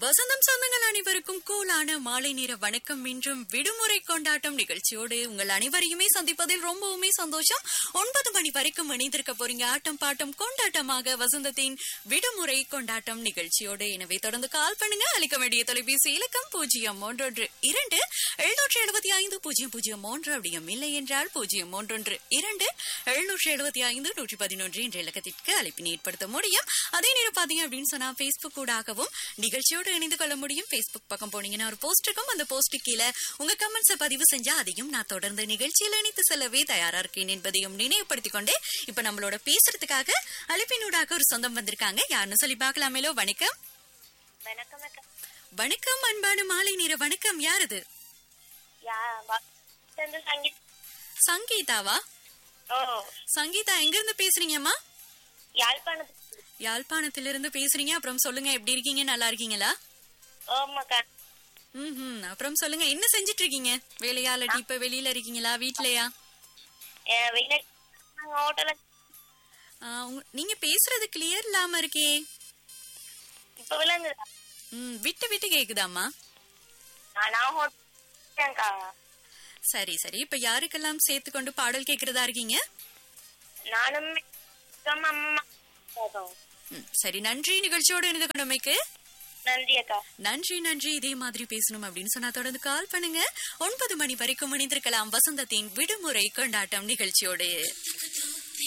வசந்தம் சொந்தங்கள் அனைவருக்கும் கூலான மாலை நேர வணக்கம் இன்றும் விடுமுறை கொண்டாட்டம் நிகழ்ச்சியோடு உங்கள் அனைவரையுமே சந்திப்பதில் ரொம்பவுமே சந்தோஷம் ஒன்பது மணி வரைக்கும் இணைந்திருக்க போறீங்க ஆட்டம் பாட்டம் கொண்டாட்டமாக வசந்தத்தின் விடுமுறை கொண்டாட்டம் நிகழ்ச்சியோடு எனவே தொடர்ந்து கால் பண்ணுங்க அளிக்க வேண்டிய தொலைபேசி இலக்கம் பூஜ்ஜியம் மூன்றொன்று இரண்டு எழுநூற்றி எழுபத்தி ஐந்து பூஜ்ஜியம் பூஜ்ஜியம் மூன்று அப்படியும் இல்லை என்றால் பூஜ்ஜியம் மூன்றொன்று இரண்டு எழுநூற்றி எழுபத்தி ஐந்து நூற்றி பதினொன்று என்ற இலக்கத்திற்கு அழைப்பினை ஏற்படுத்த முடியும் அதே நேரம் பாத்தீங்க அப்படின்னு சொன்னா பேஸ்புக் ஊடாகவும் நிகழ்ச்சியோடு இணைந்து கொள்ள முடியும் பேஸ்புக் பக்கம் போனீங்கன்னா ஒரு போஸ்ட் இருக்கும் அந்த போஸ்ட் கீழே உங்க கமெண்ட்ஸை பதிவு செஞ்சா அதையும் நான் தொடர்ந்து நிகழ்ச்சியில் இணைத்து செல்லவே தயாரா இருக்கேன் என்பதையும் நினைவுபடுத்திக் கொண்டு இப்ப நம்மளோட பேசுறதுக்காக அழைப்பினூடாக ஒரு சொந்தம் வந்திருக்காங்க யாருன்னு சொல்லி பார்க்கலாமேலோ வணக்கம் வணக்கம் அக்கா வணக்கம் அன்பான மாலை நேர வணக்கம் யார் அது யா வந்து சங்கீத் சங்கீதாவா ஓ சங்கீதா எங்க இருந்து பேசுறீங்கம்மா யாழ்ப்பாணத்து யாழ்ப்பாணத்திலிருந்து பேசுறீங்க அப்புறம் சொல்லுங்க எப்படி இருக்கீங்க நல்லா இருக்கீங்களா ஓமாக்கா ம் அப்புறம் சொல்லுங்க என்ன செஞ்சிட்டு இருக்கீங்க வேலையா இல்லாட்டி இப்ப வெளியில இருக்கீங்களா வீட்லயா வெளியில நாங்க ஹோட்டல்ல ஆ, உங்க- நீங்க பேசுறது கிளியர் இல்லாம இருக்கே இப்ப விளங்குதா ம் விட்டு விட்டு கேக்குதாம்மா ஆ, நான் ஹோட்டல்க்கா சரி சரி இப்ப யாருக்கெல்லாம் சேர்த்து கொண்டு பாடல் கேக்குறதா இருக்கீங்க நானும் அம்மா அம்மா ம், சரி நன்றி நிகழ்ச்சியோடு இணைந்து கொண்டமைக்கு நன்றி அக்கா நன்றி நன்றி இதே மாதிரி பேசணும் அப்படின்னு சொன்னா தொடர்ந்து கால் பண்ணுங்க ஒன்பது மணி வரைக்கும் இணைந்திருக்கலாம் வசந்தத்தின் விடுமுறை கொண்டாட்டம் நிகழ்ச்சியோடு